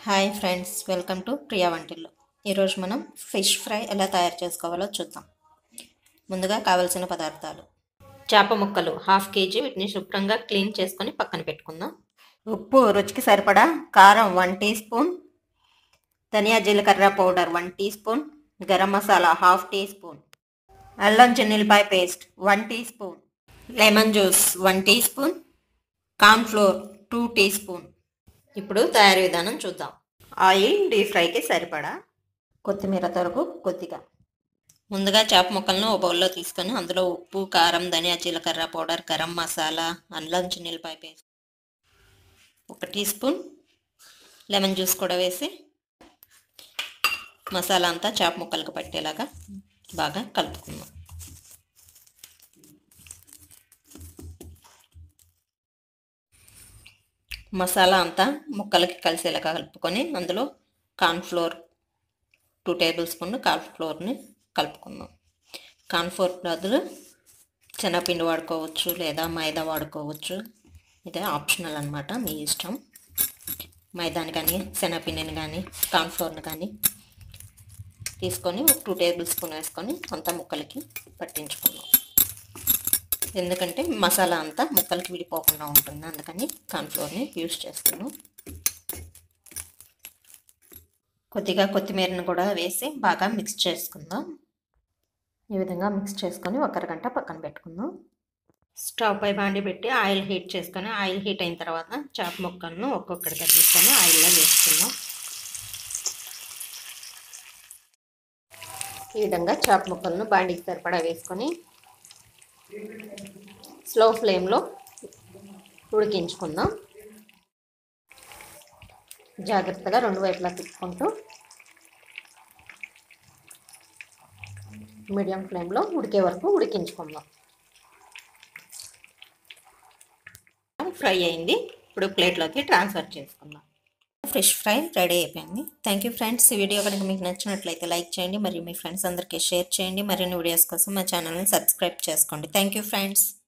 hi friends welcome to Priya Vantillu ఈరోజు మనం fish fry ఎలా తయారు చేసుకోవాలో చూద్దాం ముందుగా కావలసిన పదార్థాలు చేప ముక్కలు హాఫ్ కేజీ వీటిని శుభ్రంగా క్లీన్ చేసుకొని పక్కన పెట్టుకుందాం ఉప్పు రుచికి సరిపడా కారం వన్ టీ స్పూన్ ధనియా జీలకర్ర powder one teaspoon garam masala half teaspoon అల్లం చెన్నిల్పాయ paste one teaspoon lemon juice one teaspoon cornflour two teaspoon ఇప్పుడు తయారీ విధానం చూద్దాం ఆయిల్ డీప్ ఫ్రైకి సరిపడా కొత్తిమీర తరకు కొద్దిగా ముందుగా చేప ముక్కలను ఒక బౌల్లో తీసుకొని అందులో ఉప్పు కారం ధనియా జీలకర్ర పౌడర్ గరం మసాలా అల్లం చిన్నిలపాయ పేస్ట్ ఒక టీ స్పూన్ లెమన్ జ్యూస్ కూడా వేసి మసాలా అంతా చేప ముక్కలకు పట్టేలాగా బాగా కలుపుకుందాం మసాలా అంతా ముక్కలకి కలిసేలా కలుపుకొని అందులో కార్న్ఫ్లోర్ టూ టేబుల్ స్పూన్ కార్న్ఫ్లోర్ని కలుపుకుందాం కార్న్ఫ్లోర్ బదులు శనగపిండి వాడుకోవచ్చు లేదా మైదా వాడుకోవచ్చు ఇదే ఆప్షనల్ అనమాట మీ ఇష్టం మైదాని కానీ శనగపిండిని కానీ కార్న్ఫ్లోర్ని కానీ తీసుకొని ఒక టూ టేబుల్ స్పూన్ వేసుకొని అంతా ముక్కలకి పట్టించుకుందాం ఎందుకంటే మసాలా అంతా ముక్కలకి విడిపోకుండా ఉంటుంది అందుకని కార్న్ఫ్లోర్ని యూజ్ చేస్తున్నాను కొద్దిగా కొత్తిమీరను కూడా వేసి బాగా మిక్స్ చేసుకుందాం ఈ విధంగా మిక్స్ చేసుకొని ఒక అరగంట పక్కన పెట్టుకుందాం స్టవ్ పై బాండి పెట్టి ఆయిల్ హీట్ చేసుకొని ఆయిల్ హీట్ అయిన తర్వాత చేప ముక్కలను ఒక్కొక్కటిగా తీసుకొని ఆయిల్లో వేసుకుందాం ఈ విధంగా చేప ముక్కలను బాండికి సరిపడా వేసుకొని స్లో ఫ్లేమ్లో ఉడికించుకుందాం జాగ్రత్తగా రెండు వైపులా తిప్పుకుంటూ మీడియం ఫ్లేమ్లో ఉడికే వరకు ఉడికించుకుందాం ఫ్రై అయింది ఇప్పుడు ప్లేట్లోకి ట్రాన్స్ఫర్ చేసుకుందాం ఫిష్ ఫ్రై రెడీ అయిపోయింది థ్యాంక్ యూ ఫ్రెండ్స్ ఈ వీడియో కనుక మీకు నచ్చినట్లయితే లైక్ చేయండి మరియు మీ ఫ్రెండ్స్ అందరికీ షేర్ చేయండి మరిన్ని వీడియోస్ కోసం మా ఛానల్ని సబ్స్క్రైబ్ చేసుకోండి థ్యాంక్ యూ ఫ్రెండ్స్